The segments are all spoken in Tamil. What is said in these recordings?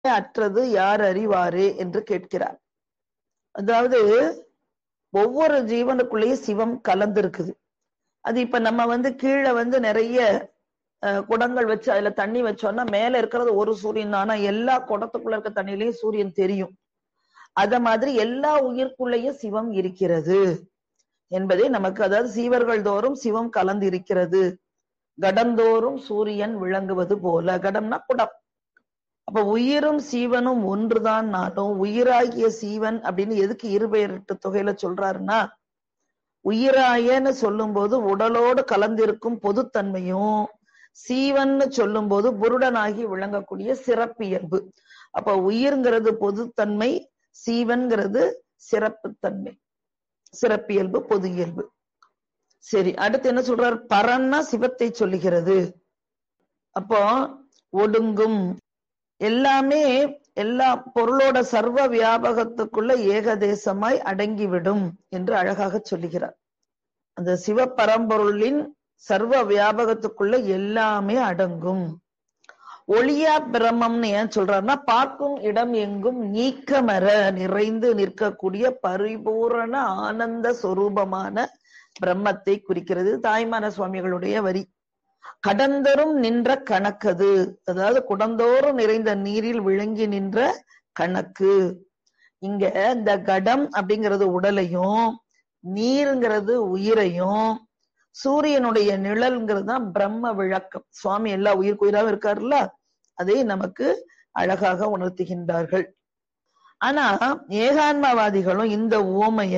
அற்றது யார் அறிவாரே என்று கேட்கிறார் அதாவது ஒவ்வொரு ஜீவனுக்குள்ளேயும் சிவம் கலந்திருக்குது அது இப்ப நம்ம வந்து கீழே வந்து நிறைய அஹ், குடங்கள் வச்சு அதுல தண்ணி வச்சோம்னா மேல இருக்கிறது ஒரு சூரியன் ஆனா எல்லா குடத்துக்குள்ள இருக்க தண்ணியிலயும் சூரியன் தெரியும் அத மாதிரி எல்லா உயிர்க்குள்ளேயும் சிவம் இருக்கிறது என்பதை நமக்கு அதாவது சீவர்கள் தோறும் சிவம் கலந்து இருக்கிறது கடந்தோறும் சூரியன் விளங்குவது போல கடம்னா குடம் அப்ப உயிரும் சீவனும் ஒன்றுதான் நானும் உயிராகிய சீவன் அப்படின்னு எதுக்கு இருபெயரிட்டு தொகையில சொல்றாருன்னா உயிராயன்னு சொல்லும்போது உடலோடு கலந்திருக்கும் பொதுத்தன்மையும் சீவன்னு சொல்லும்போது புருடனாகி விளங்கக்கூடிய சிறப்பியல்பு அப்ப உயிர்ங்கிறது பொதுத்தன்மை சீவன்கிறது சிறப்புத்தன்மை சிறப்பியல்பு பொது இயல்பு சரி அடுத்து என்ன சொல்றார் பரன்னா சிவத்தை சொல்லுகிறது அப்போ ஒடுங்கும் எல்லாமே எல்லா பொருளோட சர்வ வியாபகத்துக்குள்ள ஏகதேசமாய் அடங்கிவிடும் என்று அழகாக சொல்லுகிறார் அந்த சிவபரம்பொருளின் சர்வ வியாபகத்துக்குள்ள எல்லாமே அடங்கும் ஒளியா பிரம்மம்னு ஏன் சொல்றாருன்னா பார்க்கும் இடம் எங்கும் நீக்கமர நிறைந்து நிற்கக்கூடிய பரிபூரண ஆனந்த சொரூபமான பிரம்மத்தை குறிக்கிறது தாய்மான சுவாமிகளுடைய வரி கடந்தரும் நின்ற கணக்கது அதாவது குடந்தோறும் நிறைந்த நீரில் விளங்கி நின்ற கணக்கு இங்க இந்த கடம் அப்படிங்கிறது உடலையும் நீருங்கிறது உயிரையும் சூரியனுடைய நிழல்ங்கிறது தான் பிரம்ம விளக்கம் சுவாமி எல்லா உயிர்க்குயிராகவும் இருக்காருல்ல அதை நமக்கு அழகாக உணர்த்துகின்றார்கள் ஆனா ஏகான்மவாதிகளும் இந்த உவமைய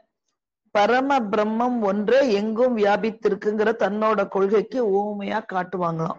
பரம பிரம்மம் ஒன்று எங்கும் வியாபித்திருக்குங்கிற தன்னோட கொள்கைக்கு ஊமையா காட்டுவாங்களாம்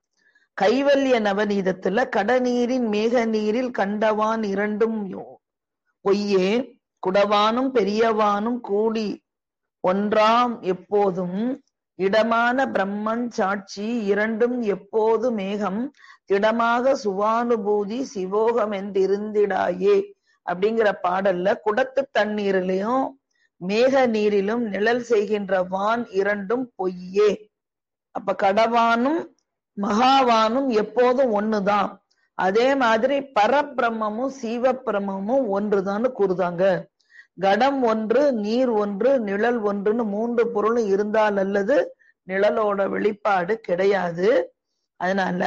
கைவல்ய நவநீதத்துல கடநீரின் மேக நீரில் கண்டவான் இரண்டும் யோ- பொய்யே குடவானும் பெரியவானும் கூடி ஒன்றாம் எப்போதும் இடமான பிரம்மன் சாட்சி இரண்டும் எப்போது மேகம் திடமாக சுவானுபூதி சிவோகம் என்றிருந்திடாயே அப்படிங்கிற பாடல்ல குடத்து தண்ணீரிலையும் மேக நீரிலும் நிழல் செய்கின்ற வான் இரண்டும் பொய்யே அப்ப கடவானும் மகாவானும் எப்போதும் ஒண்ணுதான் அதே மாதிரி பரபிரம்மமும் சீவபிரம்மமும் ஒன்றுதான்னு கூறுதாங்க கடம் ஒன்று நீர் ஒன்று நிழல் ஒன்றுன்னு மூன்று பொருளும் இருந்தால் அல்லது நிழலோட வெளிப்பாடு கிடையாது அதனால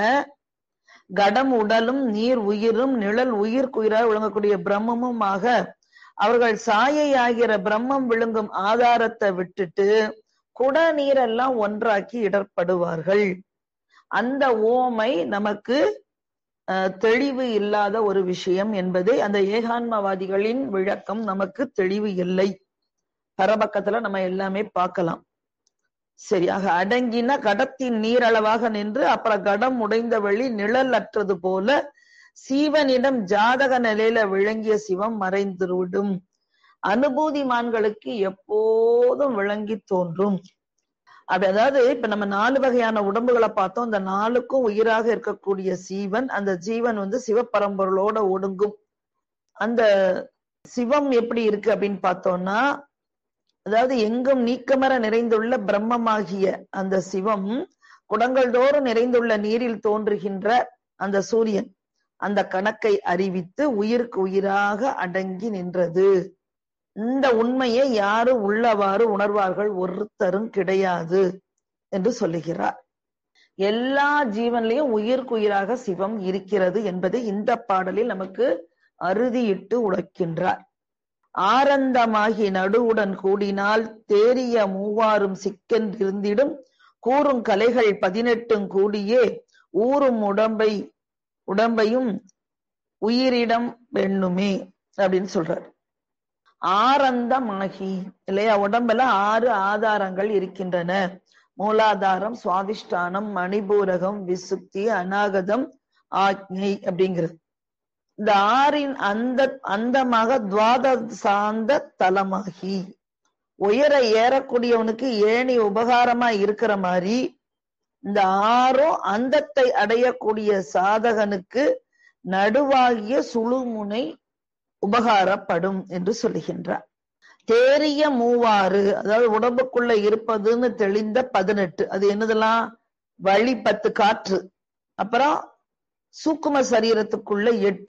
கடம் உடலும் நீர் உயிரும் நிழல் உயிர்க்குயிராக விளங்கக்கூடிய பிரம்மமுமாக அவர்கள் சாயை ஆகிற பிரம்மம் விழுங்கும் ஆதாரத்தை விட்டுட்டு குட நீரெல்லாம் ஒன்றாக்கி இடர்படுவார்கள் அந்த ஓமை நமக்கு அஹ், தெளிவு இல்லாத ஒரு விஷயம் என்பதை அந்த ஏகான்மவாதிகளின் விளக்கம் நமக்கு தெளிவு இல்லை பரபக்கத்துல நம்ம எல்லாமே பார்க்கலாம் சரியாக அடங்கின கடத்தின் நீரளவாக நின்று அப்புறம் கடம் உடைந்த வழி நிழல் அற்றது போல சீவனிடம் ஜாதக நிலையில விளங்கிய சிவம் மறைந்துவிடும் அனுபூதிமான்களுக்கு எப்போதும் விளங்கி தோன்றும் அப்படி அதாவது இப்ப நம்ம நாலு வகையான உடம்புகளை பார்த்தோம் இந்த நாலுக்கும் உயிராக இருக்கக்கூடிய சீவன் அந்த ஜீவன் வந்து சிவபரம்பொருளோட ஒடுங்கும் அந்த சிவம் எப்படி இருக்கு அப்படின்னு பார்த்தோம்னா அதாவது எங்கும் நீக்கமர நிறைந்துள்ள பிரம்மமாகிய அந்த சிவம் குடங்கள் தோறும் நிறைந்துள்ள நீரில் தோன்றுகின்ற அந்த சூரியன் அந்த கணக்கை அறிவித்து உயிருக்கு உயிராக அடங்கி நின்றது இந்த உண்மையை யாரு உள்ளவாறு உணர்வார்கள் ஒருத்தரும் கிடையாது என்று சொல்லுகிறார் எல்லா ஜீவன்லையும் உயிருக்கு உயிராக சிவம் இருக்கிறது என்பதை இந்த பாடலில் நமக்கு அறுதியிட்டு உழைக்கின்றார் ஆரந்தமாகி நடுவுடன் கூடினால் தேறிய மூவாரும் சிக்கென்றிருந்திடும் கூறும் கலைகள் பதினெட்டும் கூடியே ஊறும் உடம்பை உடம்பையும் உயிரிடம் வெண்ணுமே அப்படின்னு சொல்றார் ஆரந்தமாகி இல்லையா உடம்புல ஆறு ஆதாரங்கள் இருக்கின்றன மூலாதாரம் சுவாதிஷ்டானம் மணிபூரகம் விசுக்தி அநாகதம் ஆக்ஞை அப்படிங்கிறது இந்த ஆறின் அந்த அந்தமாக துவாத சாந்த தலமாகி உயர ஏறக்கூடியவனுக்கு ஏணி உபகாரமா இருக்கிற மாதிரி இந்த ஆறும் அந்தத்தை அடையக்கூடிய சாதகனுக்கு நடுவாகிய சுழுமுனை உபகாரப்படும் என்று சொல்லுகின்றார் தேறிய மூவாறு அதாவது உடம்புக்குள்ள இருப்பதுன்னு தெளிந்த பதினெட்டு அது என்னதெல்லாம் வழி பத்து காற்று அப்புறம் சூக்கும சரீரத்துக்குள்ள எட்டு